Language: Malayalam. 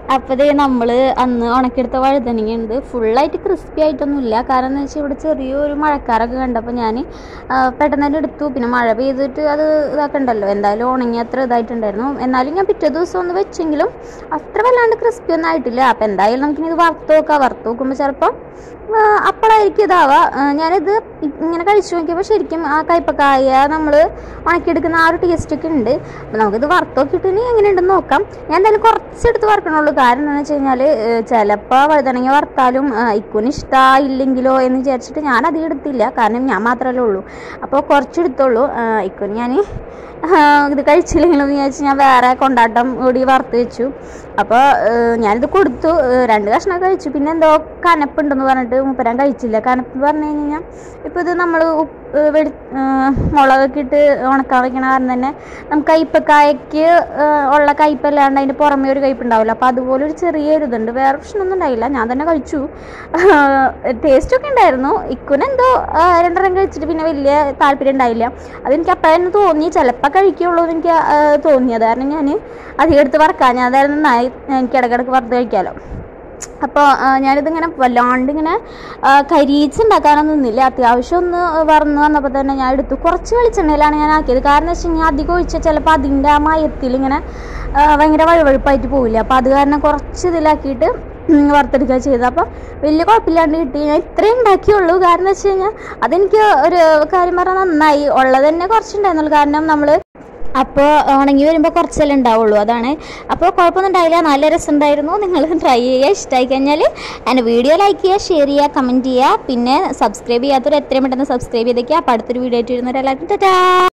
അപ്പോൾ ദേ നമ്മൾ അന്ന് ഉണക്കിയെടുത്ത വഴുതനങ്ങ ഉണ്ട് ഫുള്ളായിട്ട് ക്രിസ്പി ആയിട്ടൊന്നുമില്ല കാരണം എന്ന് വെച്ചാൽ ഇവിടെ ചെറിയൊരു മഴക്കാരൊക്കെ കണ്ടപ്പോൾ ഞാൻ പെട്ടെന്ന് തന്നെ എടുത്തു പിന്നെ മഴ പെയ്തിട്ട് അത് ഇതാക്കണ്ടല്ലോ എന്തായാലും ഉണങ്ങി അത്ര ഇതായിട്ടുണ്ടായിരുന്നു എന്നാലും ഞാൻ പിറ്റേ ദിവസം ഒന്ന് വെച്ചെങ്കിലും അത്ര വല്ലാണ്ട് ക്രിസ്പി ഒന്നും ആയിട്ടില്ല അപ്പോൾ എന്തായാലും നമുക്കിനി ഇത് വറുത്ത് നോക്കാം വറുത്ത് നോക്കുമ്പോൾ ചിലപ്പോൾ അപ്പോഴായിരിക്കും ഇതാവുക ആ, ഞാനിത് ഇങ്ങനെ കഴിച്ചു നോക്കിയപ്പോൾ ശരിക്കും ആ കയ്പക്കായ നമ്മൾ ഉണക്കിയെടുക്കുന്ന ആ ഒരു ടേസ്റ്റ് ഒക്കെ ഉണ്ട് അപ്പോൾ നമുക്കിത് വറുത്ത് നോക്കിയിട്ട് ഇനി എങ്ങനെയുണ്ടെന്ന് നോക്കാം ഞാൻ എന്തായാലും കുറച്ചെടുത്ത് വറുക്കണുള്ളൂ കാരണം എന്താണെന്ന് വെച്ച് കഴിഞ്ഞാൽ ചിലപ്പോൾ വഴുതനങ്ങ വറുത്താലും ആ, ഇക്കുന് ഇഷ്ടമായില്ലെങ്കിലോ എന്ന് വിചാരിച്ചിട്ട് ഞാൻ അധികം എടുത്തില്ല കാരണം ഞാൻ മാത്രമല്ലേ ഉള്ളൂ അപ്പോൾ കുറച്ചെടുത്തുള്ളൂ ആ, ഇക്കുന് ഞാൻ ഇത് കഴിച്ചില്ലെങ്കിലും വിചാരിച്ച് ഞാൻ വേറെ കൊണ്ടാട്ടം കൂടി വറുത്ത് വെച്ചു അപ്പോൾ ഞാനിത് കൊടുത്തു ഏഹ് രണ്ട് കഷ്ണം കഴിച്ചു പിന്നെ എന്തോ കനപ്പുണ്ടെന്ന് പറഞ്ഞിട്ട് മുപ്പരാൻ കഴിച്ചില്ല കനപ്പ് എന്ന് പറഞ്ഞു കഴിഞ്ഞാൽ ഇപ്പോൾ ഇത് നമ്മൾ വെടി ഏഹ് മുളകൊക്കെ ഇട്ട് ഉണക്കാൻ വെക്കണ കാരണം തന്നെ നമുക്ക് കയ്പക്കായക്ക് ഏഹ് ഉള്ള കയ്പല്ലാണ്ട് അതിൻ്റെ പുറമേ ഒരു കയ്പ് ഉണ്ടാവില്ല അപ്പോൾ അതുപോലെ ഒരു ചെറിയൊരു ഇതുണ്ട് വേറെ പ്രശ്നമൊന്നും ഉണ്ടായില്ല ഞാൻ തന്നെ കഴിച്ചു ടേസ്റ്റൊക്കെ ഉണ്ടായിരുന്നു ഇക്കുനെന്തോ ഏഹ് രണ്ടെണ്ണം കഴിച്ചിട്ട് പിന്നെ വലിയ താല്പര്യം ഉണ്ടായില്ല അതെനിക്ക് അപ്പം തന്നെ തോന്നി ചിലപ്പോൾ കഴിക്കുള്ളൂ എന്ന് എനിക്ക് ഏഹ് തോന്നിയത് കാരണം ഞാൻ അധികം എടുത്ത് വറക്കാൻ ഞാൻ അതായത് നന്നായി എനിക്ക് ഇടയ്ക്കിടയ്ക്ക് വറുത്ത് കഴിക്കാമല്ലോ അപ്പോൾ ഞാനിതിങ്ങനെ വല്ലാണ്ട് ഇങ്ങനെ ആ, കരിയിച്ചുണ്ടാക്കാനൊന്നും നിന്നില്ല അത്യാവശ്യം ഒന്ന് വറന്ന് വന്നപ്പോൾ തന്നെ ഞാൻ എടുത്തു കുറച്ച് വെളിച്ചെണ്ണയിലാണ് ഞാൻ ആക്കിയത് കാരണം വെച്ച് കഴിഞ്ഞാൽ അധികം ഒഴിച്ചാൽ ചിലപ്പോൾ അതിൻ്റെ ആ മയത്തിൽ ഇങ്ങനെ ആ, ഭയങ്കര വഴുവഴുപ്പായിട്ട് പോവില്ല അപ്പോൾ അത് കാരണം കുറച്ച് ഇതിലാക്കിയിട്ട് ഉം, വറുത്തെടുക്കുക ചെയ്തത് അപ്പോൾ വലിയ കുഴപ്പമില്ലാണ്ട് കിട്ടി ഞാൻ ഇത്രയും ഉണ്ടാക്കിയുള്ളൂ കാരണം വെച്ച് കഴിഞ്ഞാൽ അതെനിക്ക് ഒരു കാര്യം പറഞ്ഞാൽ നന്നായി ഉള്ളത് തന്നെ കുറച്ചുണ്ടായിരുന്നുള്ളൂ കാരണം നമ്മൾ അപ്പോൾ ഉണങ്ങി വരുമ്പോൾ കുറച്ചല്ലേ ഉണ്ടാവുള്ളൂ അതാണ് അപ്പോൾ കുഴപ്പമൊന്നും ഉണ്ടായില്ല നല്ല രസമുണ്ടായിരുന്നു നിങ്ങൾ ട്രൈ ചെയ്യുക ഇഷ്ടമായി കഴിഞ്ഞാൽ എൻ്റെ വീഡിയോ ലൈക്ക് ചെയ്യുക ഷെയർ ചെയ്യുക കമൻറ്റ് ചെയ്യുക പിന്നെ സബ്സ്ക്രൈബ് ചെയ്യാത്തവർ എത്രയും പെട്ടെന്ന് സബ്സ്ക്രൈബ് ചെയ്തേക്കുക അപ്പോൾ അടുത്തൊരു വീഡിയോ ആയിട്ട് വരുന്നവരെല്ലാവർക്കും ടാറ്റാ